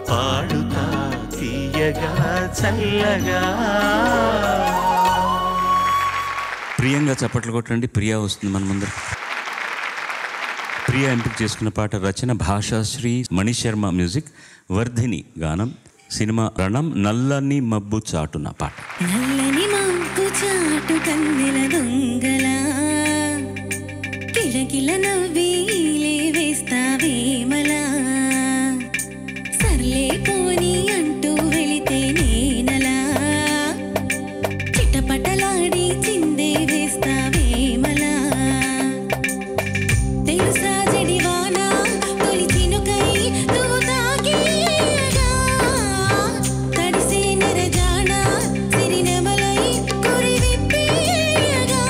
పాడుతా తీయగా చల్లగా ప్రియంగా చప్పట్లు కొట్టండి ప్రియా వస్తుంది మన ముందర ప్రియా ఎంపిక చేసుకున్న పాట రచన భాషాశ్రీ మణిశర్మ మ్యూజిక్ వర్ధిని గానం సినిమా రణం నల్లని మబ్బు చాటున పాట నల్లని మబ్బు చాటు కన్నెల దొంగలా కిలకిల నవ్వీలే వేస్తావేమలా సర్లే పోని అంటూ వెళితే నేనలా చిటపటలాడి చిందే వేస్తావేమలా తెలుసా జడివానా తొలి చినుకై నువ్వు తాకియగా తడిసే నెరజాన సిరినెమలై కురివిప్పియగా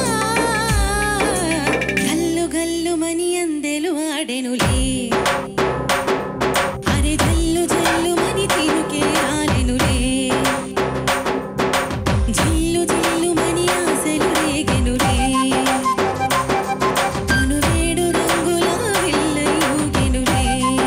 గల్లు గల్లు మని అందెలు ఆడెనులే అరే జల్లు జల్లు మని చినుకే రాలెనులే జిల్లు జిల్లు మని ఆశలు రేగెనులే అనువేడు రంగుల విల్లయూగెనులే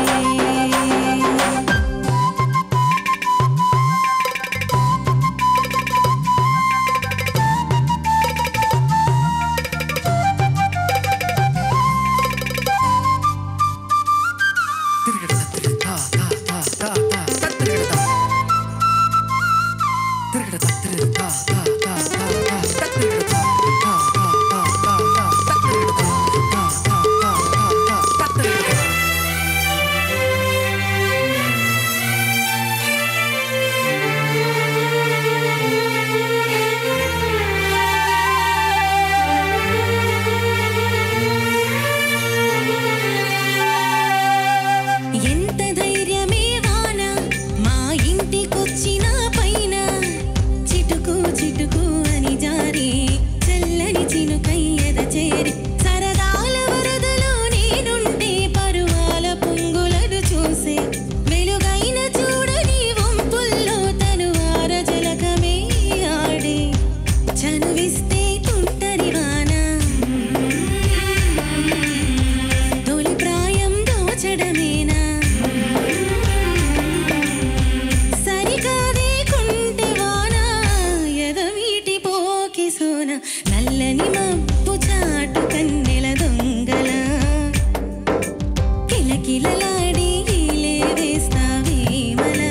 ఎంత ధైర్యమే వాన మా ఇంటికొచ్చిన పైన చిటుకు చిటుకు అని జారి చల్లని చినుకయ్యద చేరి సరదాల వరదలో నేనుంటే పరువాల పొంగులను చూసే వెలుగైన చూడని వంపుల్లో తనువార జలకమే ఆడే చనువిస్తే తుంటరి వాన తొలి ప్రాయం దోచడమేనా సరికాదే కుంటే వాన ఎదవీటి పోకి సోన నల్లని మబ్బు చాటు కన్నెల దొంగల కిలకిలలాడి ఈలే వేస్తావేమలా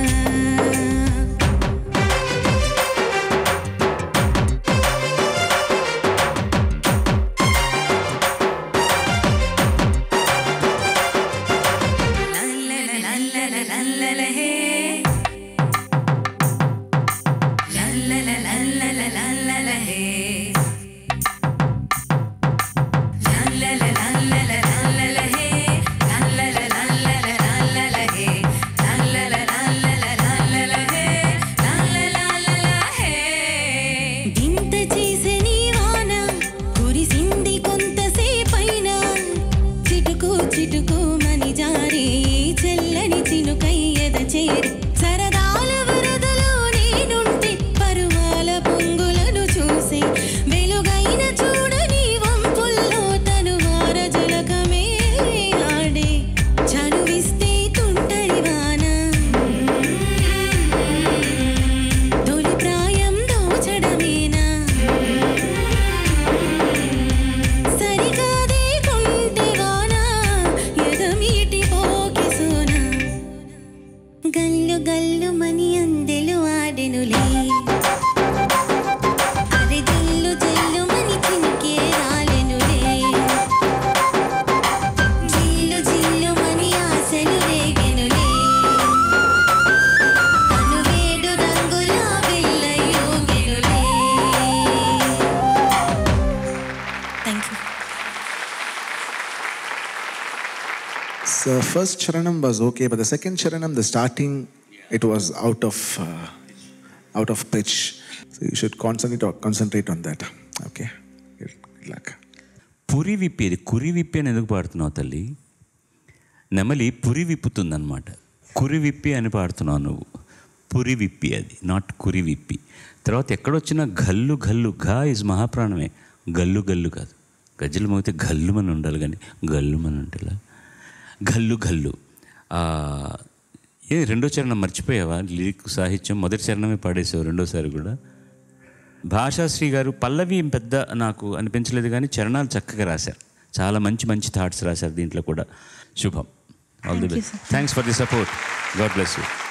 వింత చేసే నీ వాన కురిసింది కొంతసేపైనా చిటుకు చిటుకు మని జారి చల్లని చినుకయ్యద చేరి సరదాల వరదలో నేనుంటే పరువాల పొంగులను చూసి వెలుగైన చూడని వంపుల్లో తనువార జలకమే ఆడే చనువిస్తే తుంటరి వాన తొలి ప్రాయం దోచడమేనా సరికాదే కుంటే వాన ఎదమీటి పోకి సోన గల్లు గల్లు మని అందెలు ఆడెనులే అరే జల్లు జల్లు మని చినికే రాలెనులే జిల్లు జిల్లు మని ఆశలు రేగెనులే అనువేడు రంగుల వెల్లయూగెనులే thank you So first charanam was okay, but the second charanam, the starting, it was out of uh, out of pitch. So you should concentrate concentrate on that. Okay. Good, good luck. పురి విప్పి అది కురి విప్పి అని ఎందుకు పాడుతున్నావు తల్లి నెమలి పురి విప్పుతుందన్నమాట కురి విప్పి అని పాడుతున్నావు నువ్వు పురి విప్పి అది నాట్ కురి విప్పి తర్వాత ఎక్కడొచ్చినా గల్లు గల్లు ఘా ఇస్ మహాప్రాణమే గల్లు గల్లు కాదు గజ్జలు మోగితే గల్లుమని ఉండాలి కానీ గల్లుమని ఉంటేలా గల్లు గల్లు ఆ, ఏ రెండో చరణం మర్చిపోయావా లిరిక్ సాహిత్యం మొదటి చరణమే పాడేసావు రెండోసారి కూడా భాషాశ్రీ గారు పల్లవి ఏం పెద్ద నాకు అనిపించలేదు కానీ చరణాలు చక్కగా రాశారు చాలా మంచి మంచి థాట్స్ రాశారు దీంట్లో కూడా శుభం all the Thank you, best sir. Thanks for the support god bless you